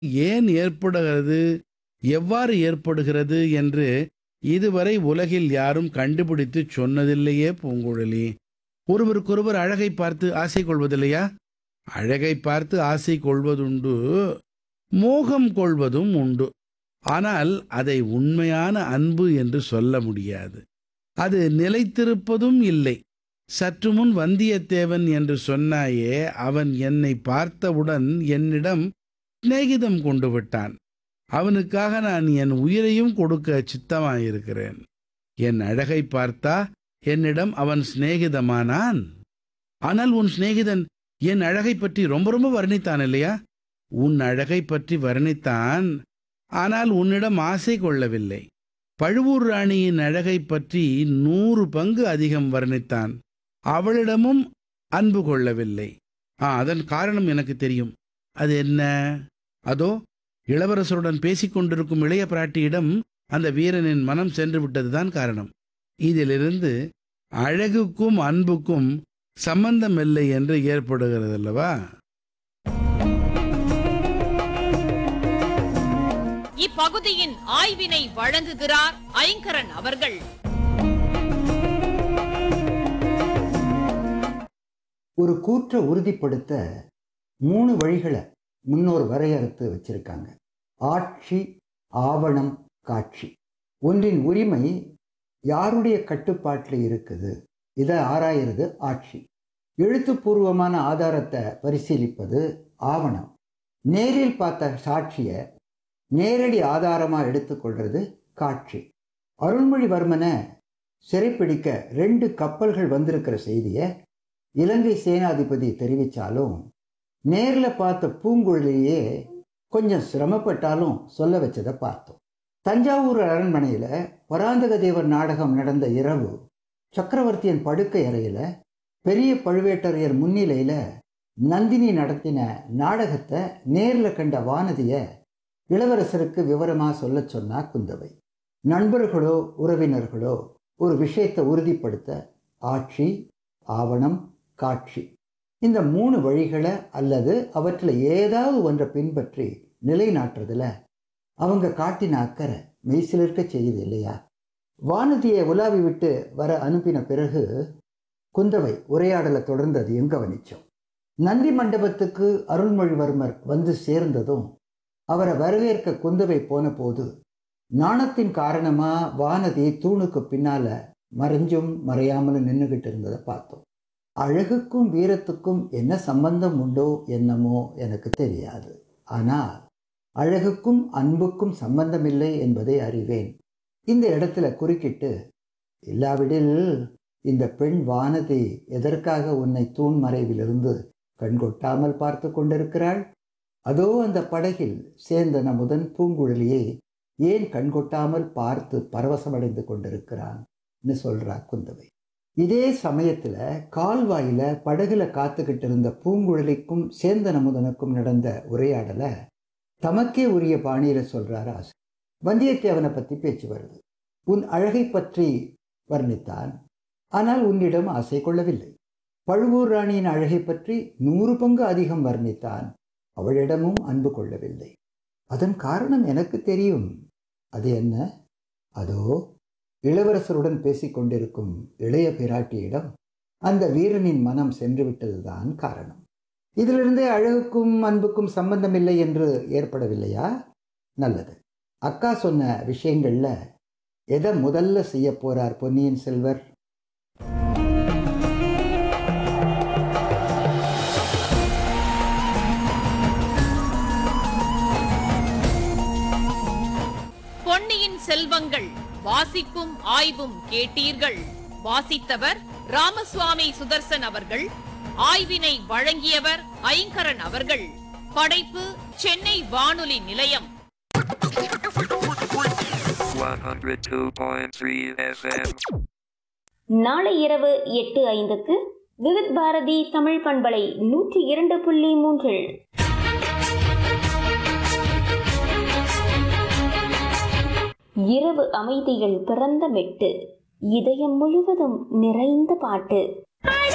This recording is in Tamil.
ஏன் ஏற்படுகிறது எவ்வாறு ஏற்படுகிறது என்று இதுவரை உலகில் யாரும் கண்டுபிடித்துச் சொன்னதில்லையே பூங்குழலி ஒருவருக்கொருவர் அழகை பார்த்து ஆசை கொள்வதில்லையா அழகை பார்த்து ஆசை கொள்வதுண்டு மோகம் கொள்வதும் உண்டு ஆனால் அதை உண்மையான அன்பு என்று சொல்ல முடியாது அது நிலைத்திருப்பதும் இல்லை சற்று முன் வந்தியத்தேவன் என்று சொன்னாயே அவன் என்னை பார்த்தவுடன் என்னிடம் சிநேகிதம் கொண்டு விட்டான் அவனுக்காக நான் என் உயிரையும் கொடுக்க சித்தமாயிருக்கிறேன் என் அழகை பார்த்தா என்னிடம் அவன் சிநேகிதமானான் ஆனால் உன் சிநேகிதன் என் அழகை பற்றி ரொம்ப ரொம்ப வர்ணித்தான் இல்லையா உன் அழகை பற்றி வர்ணித்தான் ஆனால் உன்னிடம் ஆசை கொள்ளவில்லை பழுவூர் ராணியின் அழகை பற்றி நூறு பங்கு அதிகம் வர்ணித்தான் அவளிடமும் அன்பு கொள்ளவில்லை ஆ அதன் காரணம் எனக்கு தெரியும் அது என்ன அதோ இளவரசருடன் பேசிக் கொண்டிருக்கும் இளைய பிராட்டியிடம் அந்த வீரனின் மனம் சென்று விட்டதுதான் காரணம் இதிலிருந்து அழகுக்கும் அன்புக்கும் சம்பந்தமில்லை என்று ஏற்படுகிறது அல்லவா இப்பகுதியின் ஆய்வினை வழங்குகிறார் ஐங்கரன் அவர்கள் ஒரு கூற்றை உறுதிப்படுத்த மூணு வழிகளை முன்னோர் வரையறுத்து வச்சிருக்காங்க ஆட்சி ஆவணம் காட்சி ஒன்றின் உரிமை யாருடைய கட்டுப்பாட்டில் இருக்குது இதை ஆராயிறது ஆட்சி எழுத்துப்பூர்வமான ஆதாரத்தை பரிசீலிப்பது ஆவணம் நேரில் பார்த்த சாட்சியை நேரடி ஆதாரமாக எடுத்துக்கொள்றது காட்சி அருள்மொழிவர்மனை சிறைப்பிடிக்க ரெண்டு கப்பல்கள் வந்திருக்கிற செய்தியை இலங்கை சேனாதிபதி தெரிவித்தாலும் நேரில் பார்த்த பூங்குழலியே கொஞ்சம் சிரமப்பட்டாலும் சொல்ல வச்சதை பார்த்தோம் தஞ்சாவூர் அரண்மனையில் பராந்தக தேவர் நாடகம் நடந்த இரவு சக்கரவர்த்தியின் படுக்கை அறையில் பெரிய பழுவேட்டரையர் முன்னிலையில் நந்தினி நடத்தின நாடகத்தை நேரில் கண்ட வானதியை இளவரசருக்கு விவரமாக சொல்ல சொன்னா குந்தவை நண்பர்களோ உறவினர்களோ ஒரு விஷயத்தை உறுதிப்படுத்த ஆட்சி ஆவணம் காட்சி இந்த மூணு வழிகளை அல்லது அவற்றில் ஏதாவது ஒன்றை பின்பற்றி நிலைநாட்டுறதுல அவங்க காட்டின அக்கறை மெய்சிலிருக்க செய்யுது இல்லையா வானதியை உலாவி விட்டு வர அனுப்பின பிறகு குந்தவை உரையாடலை தொடர்ந்து அதையும் கவனிச்சோம் நந்தி மண்டபத்துக்கு அருள்மொழிவர்மர் வந்து சேர்ந்ததும் அவரை வரவேற்க குந்தவை போன போது நாணத்தின் காரணமா வானதி தூணுக்கு பின்னால மறைஞ்சும் மறையாமலும் நின்றுகிட்டு இருந்ததை பார்த்தோம் அழகுக்கும் வீரத்துக்கும் என்ன சம்பந்தம் உண்டோ என்னமோ எனக்கு தெரியாது ஆனால் அழகுக்கும் அன்புக்கும் சம்பந்தமில்லை என்பதை அறிவேன் இந்த இடத்துல குறுக்கிட்டு இல்லாவிடில் இந்த பெண் வானதி எதற்காக உன்னை தூண் மறைவிலிருந்து கண்கொட்டாமல் பார்த்து கொண்டிருக்கிறாள் அதோ அந்த படகில் சேர்ந்த நமுதன் பூங்குழலியை ஏன் கண்கொட்டாமல் பார்த்து பரவசமடைந்து கொண்டிருக்கிறான்னு சொல்றா குந்தவை இதே சமயத்துல கால்வாயில படகுல காத்துக்கிட்டு இருந்த பூங்குழலிக்கும் சேந்தன் அமுதனுக்கும் நடந்த உரையாடல தமக்கே உரிய பாணியில சொல்றாரு ஆசை வந்தியத்தேவனை பத்தி பேச்சு வருது உன் அழகை பற்றி வர்ணித்தான் ஆனால் உன்னிடம் ஆசை கொள்ளவில்லை பழுவூர் ராணியின் அழகை பற்றி நூறு பங்கு அதிகம் வர்ணித்தான் அவளிடமும் அன்பு கொள்ளவில்லை அதன் காரணம் எனக்கு தெரியும் அது என்ன அதோ இளவரசருடன் பேசிக்கொண்டிருக்கும் இளைய பிராட்டியிடம் அந்த வீரனின் மனம் சென்று விட்டதுதான் காரணம் இதிலிருந்தே அழகுக்கும் அன்புக்கும் சம்பந்தமில்லை என்று ஏற்படவில்லையா நல்லது அக்கா சொன்ன விஷயங்கள்ல எதை முதல்ல செய்ய போறார் பொன்னியின் செல்வர் பொன்னியின் செல்வங்கள் வாசிப்பும் ஆய்வும் கேட்டீர்கள் வாசித்தவர் ராமசுவாமி சுதர்சன் அவர்கள் ஆய்வினை வழங்கியவர் ஐங்கரன் அவர்கள் படைப்பு சென்னை வானொலி நிலையம் 102.3 FM. நாளை இரவு எட்டு ஐந்துக்கு விவித் பாரதி தமிழ் பண்பலை நூற்றி இரண்டு புள்ளி மூன்றில் இரவு அமைதியில் பிறந்த மெட்டு இதயம் முழுவதும் நிறைந்த பாட்டு